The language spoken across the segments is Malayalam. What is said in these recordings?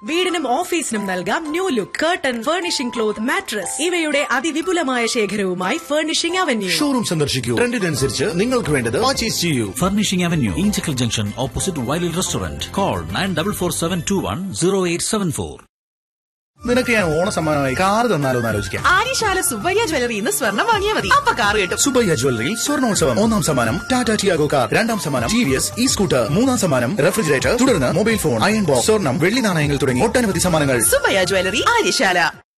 വീടിനും ഓഫീസിനും നൽകാം new look curtain furnishing cloth mattress ഇവയുടെ അതിവിപുലമായ ശേഖരവുമായി ഫർണിഷിംഗ് അവന്യൂ ഷോറൂം സന്ദർശിക്കൂ ട്രെൻഡിനനുസരിച്ച് നിങ്ങൾക്ക് വേണ്ടത് പർച്ചേസ് ചെയ്യൂ Furnishing Avenue, Inchicle Junction, opposite Wiley Restaurant. Call 9447210874. നിനക്ക് ഞാൻ ഓണ സമ്മാനമായി കാർ തന്നാലോ എന്ന് ആലോചിക്കാം ആര്യശാല സുബ്ബയ്യ ജ്വല്ലറി ഇന്ന് സ്വർണം വാങ്ങിയാൽ മതി അപ്പൊ കാർ കിട്ടും സുബയ്യ ജ്വല്ലറിയിൽ സ്വർണോത്സവം ഒന്നാം സമ്മാനം ടാറ്റ ടിയാഗോ കാർ രണ്ടാം സമ്മാനം T V S E scooter മൂന്നാം സമ്മാനം റെഫ്രിജറേറ്റർ തുടർന്ന് മൊബൈൽ ഫോൺ അയൺ ബോക്സ് സ്വർണം വെള്ളി നാണയങ്ങൾ തുടങ്ങി ഒട്ടനവധി സമ്മാനങ്ങൾ സുബ്ബയ്യ ജ്വല്ലറി ആര്യശാല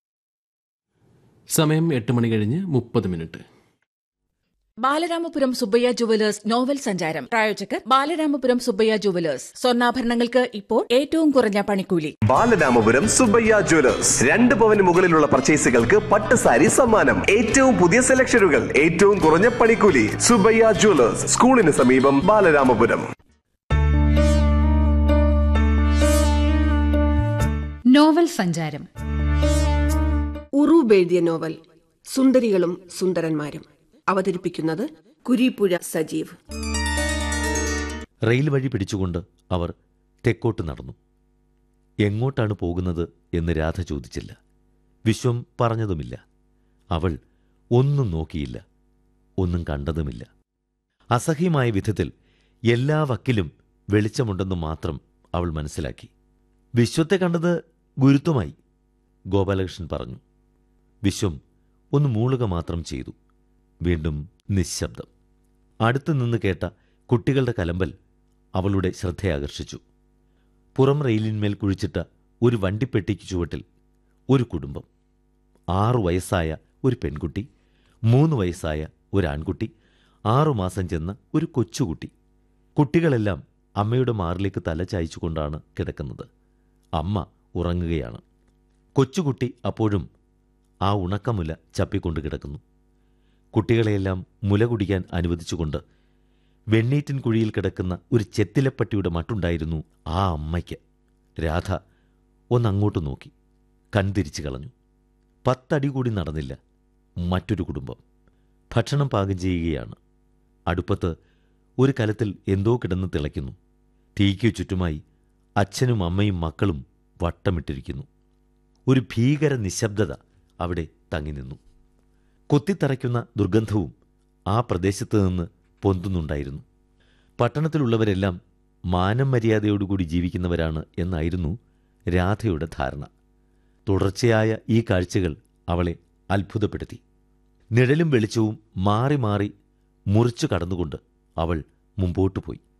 സമയം എട്ട് മണി കഴിഞ്ഞ് മുപ്പത് minute Balaramapuram Subbayya jewellers novel സഞ്ചാരം പ്രായോജകർ ബാലരാമപുരം സുബ്ബയ്യ ജുവലേഴ്സ് സ്വർണ്ണാഭരണങ്ങൾക്ക് ഇപ്പോൾ ഏറ്റവും കുറഞ്ഞ പണിക്കൂലി ബാലരാമപുരം സുബയ്യ ജ്വല്ലേഴ്സ് രണ്ട് പവന് മുകളിലുള്ള പർച്ചേസുകൾക്ക് പട്ട് സാരി സമ്മാനം ഏറ്റവും പുതിയ സെലക്ഷനുകൾ ഏറ്റവും കുറഞ്ഞ പണിക്കൂലി സുബയ്യ ജ്വല്ലേഴ്സ് സ്കൂളിന് സമീപം ബാലരാമപുരം നോവൽ സഞ്ചാരം ഉറൂബ് എഴുതിയ നോവൽ സുന്ദരികളും സുന്ദരന്മാരും അവതരിപ്പിക്കുന്നത് കുരീപ്പുഴ സജീവ് റെയിൽ വഴി പിടിച്ചുകൊണ്ട് അവർ തെക്കോട്ട് നടന്നു എങ്ങോട്ടാണ് പോകുന്നത് എന്ന് രാധ ചോദിച്ചില്ല വിശ്വം പറഞ്ഞതുമില്ല അവൾ ഒന്നും നോക്കിയില്ല ഒന്നും കണ്ടതുമില്ല അസഹ്യമായ വിധത്തിൽ എല്ലാ വക്കിലും വെളിച്ചമുണ്ടെന്ന് മാത്രം അവൾ മനസ്സിലാക്കി വിശ്വത്തെ കണ്ടത് ഗുരുത്വമായി ഗോപാലകൃഷ്ണൻ പറഞ്ഞു വിശ്വം ഒന്ന് മൂളുക മാത്രം ചെയ്തു വീണ്ടും നിശബ്ദം അടുത്തു നിന്ന് കേട്ട കുട്ടികളുടെ കലമ്പൽ അവളുടെ ശ്രദ്ധയാകർഷിച്ചു പുറം റെയിലിന്മേൽ കുഴിച്ചിട്ട ഒരു വണ്ടിപ്പെട്ടിക്ക് ചുവട്ടിൽ ഒരു കുടുംബം ആറു വയസ്സായ ഒരു പെൺകുട്ടി മൂന്ന് വയസ്സായ ഒരു ആൺകുട്ടി ആറുമാസം ചെന്ന ഒരു കൊച്ചുകുട്ടി കുട്ടികളെല്ലാം അമ്മയുടെ മാറിലേക്ക് തല ചായച്ചുകൊണ്ടാണ് കിടക്കുന്നത് അമ്മ ഉറങ്ങുകയാണ് കൊച്ചുകുട്ടി അപ്പോഴും ആ ഉണക്കമുല ചപ്പിക്കൊണ്ട് കിടക്കുന്നു കുട്ടികളെയെല്ലാം മുല കുടിക്കാൻ അനുവദിച്ചുകൊണ്ട് വെണ്ണീറ്റിൻ കുഴിയിൽ കിടക്കുന്ന ഒരു ചെത്തിലപ്പട്ടിയുടെ മട്ടുണ്ടായിരുന്നു ആ അമ്മയ്ക്ക് രാധ ഒന്നങ്ങോട്ട് നോക്കി കൺതിരിച്ചു കളഞ്ഞു പത്തടി കൂടി നടന്നില്ല മറ്റൊരു കുടുംബം ഭക്ഷണം പാകം ചെയ്യുകയാണ് അടുപ്പത്ത് ഒരു കലത്തിൽ എന്തോ കിടന്ന് തിളയ്ക്കുന്നു തീയ്ക്കു ചുറ്റുമായി അച്ഛനും അമ്മയും മക്കളും വട്ടമിട്ടിരിക്കുന്നു ഒരു ഭീകര നിശബ്ദത അവിടെ തങ്ങി നിന്നു കൊത്തിത്തറയ്ക്കുന്ന ദുർഗന്ധവും ആ പ്രദേശത്ത് നിന്ന് പൊന്തുന്നുണ്ടായിരുന്നു പട്ടണത്തിലുള്ളവരെല്ലാം മാനം മര്യാദയോടുകൂടി ജീവിക്കുന്നവരാണ് എന്നായിരുന്നു രാധയുടെ ധാരണ തുടർച്ചയായ ഈ കാഴ്ചകൾ അവളെ അത്ഭുതപ്പെടുത്തി നിഴലും വെളിച്ചവും മാറി മാറി മുറിച്ചു കടന്നുകൊണ്ട് അവൾ മുമ്പോട്ടു പോയി